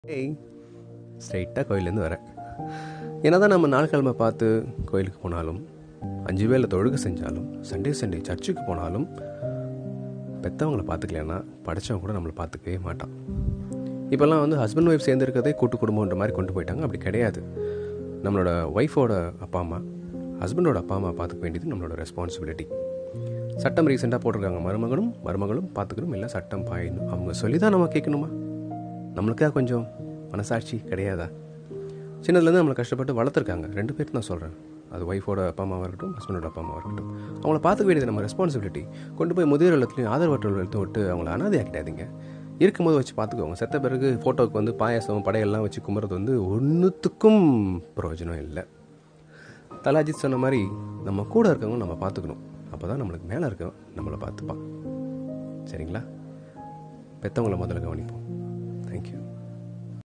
ஏய் ஸ்ட்ரைட்டாக கோயிலேருந்து வரேன் என்ன தான் நம்ம நாள்கிழமை பார்த்து கோயிலுக்கு போனாலும் அஞ்சு வேளை தொழுகை செஞ்சாலும் சண்டே சண்டே சர்ச்சுக்கு போனாலும் பெற்றவங்கள பார்த்துக்கலன்னா படித்தவங்க கூட நம்மளை பார்த்துக்கவே மாட்டான் இப்போல்லாம் வந்து ஹஸ்பண்ட் ஒய்ஃப் சேர்ந்துருக்கதே கூட்டு குடும்பன்ற மாதிரி கொண்டு போயிட்டாங்க அப்படி கிடையாது நம்மளோட ஒய்ஃபோட அப்பா அம்மா ஹஸ்பண்டோட அப்பா அம்மா பார்த்துக்க வேண்டியது நம்மளோட ரெஸ்பான்சிபிலிட்டி சட்டம் ரீசெண்டாக போட்டிருக்காங்க மருமகளும் மருமகளும் பார்த்துக்கணும் இல்லை சட்டம் பாயணும் அவங்க சொல்லி தான் நம்ம கேட்கணுமா நம்மளுக்காக கொஞ்சம் மனசாட்சி கிடையாதா சின்னதுலேருந்து நம்மளை கஷ்டப்பட்டு வளர்த்துருக்காங்க ரெண்டு பேர்த்து நான் சொல்கிறேன் அது ஒய்ஃபோட அப்பா அம்மாவாக இருக்கட்டும் ஹஸ்பண்டோட அப்பா அம்மாவாக இருக்கட்டும் அவங்கள பார்த்துக்க வேண்டியது நம்ம ரெஸ்பான்சிபிலிட்டி கொண்டு போய் முதியோர் இல்லத்துலையும் ஆதரவற்ற இல்லத்தையும் விட்டு அவங்கள அனாதையாக்கிட்டாதீங்க இருக்கும்போது வச்சு பார்த்துக்கோங்க செத்த பிறகு ஃபோட்டோவுக்கு வந்து பாயாசம் படையெல்லாம் வச்சு கும்பிட்றது வந்து ஒன்றுத்துக்கும் பிரயோஜனம் இல்லை தலாஜித் சொன்ன மாதிரி நம்ம கூட இருக்கவங்க நம்ம பார்த்துக்கணும் அப்போ தான் நம்மளுக்கு மேலே இருக்கவன் நம்மளை பார்த்துப்பான் சரிங்களா பெற்றவங்கள முதல்ல கவனிப்போம் தேங்க்யூ